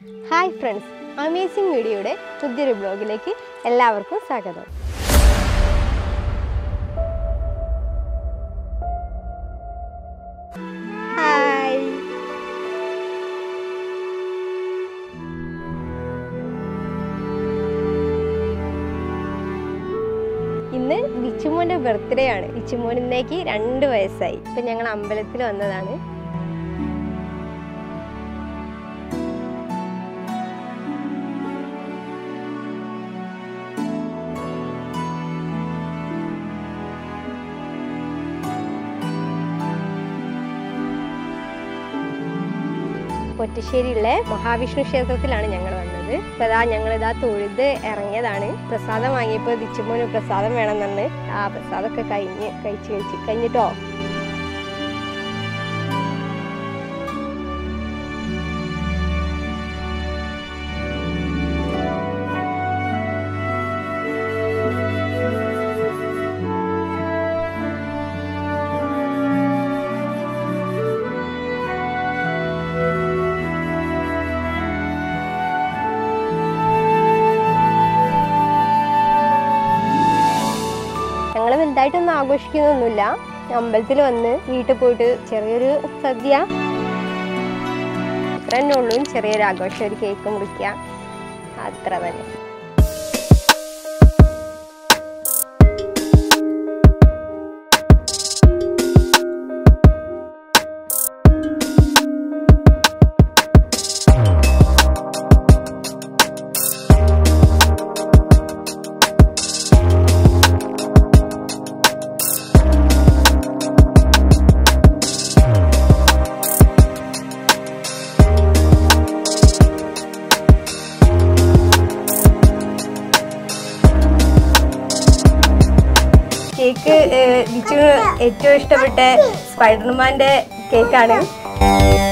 hi friends amazing വീഡിയോയുടെ പുതിയൊരു ബ്ലോഗിലേക്ക് എല്ലാവർക്കും സ്വാഗതം ഹായ് ഇന്ന് വിച്ചുമോൻ്റെ ബർത്ത്ഡേ ആണ് വിച്ചുമോൻ ഇന്നേക്ക് രണ്ട് വയസ്സായി ഇപ്പം ഞങ്ങൾ അമ്പലത്തിൽ വന്നതാണ് പൊറ്റശ്ശേരിയിലെ മഹാവിഷ്ണു ക്ഷേത്രത്തിലാണ് ഞങ്ങൾ വന്നത് അപ്പോൾ ഇതാ ഞങ്ങളിതാ തൊഴുത് ഇറങ്ങിയതാണ് പ്രസാദം വാങ്ങിയപ്പോൾ ദിച്ചുമോന് പ്രസാദം വേണമെന്നാണ് ആ പ്രസാദമൊക്കെ കഴിഞ്ഞ് കഴിച്ച് കഴിച്ച് കഴിഞ്ഞിട്ടോ ഞങ്ങൾ വലുതായിട്ടൊന്നും ആഘോഷിക്കുന്നൊന്നുമില്ല അമ്പലത്തിൽ വന്ന് വീട്ടിൽ പോയിട്ട് ചെറിയൊരു സദ്യ അത്ര തന്നെ ഉള്ളൂ ചെറിയൊരു ആഘോഷം ഒരു കേക്ക് മുറിക്കുക അത്ര തന്നെ കേക്ക് ലിച്ചു ഏറ്റവും ഇഷ്ടപ്പെട്ട സ്പൈഡർമാന്റെ കേക്കാണ്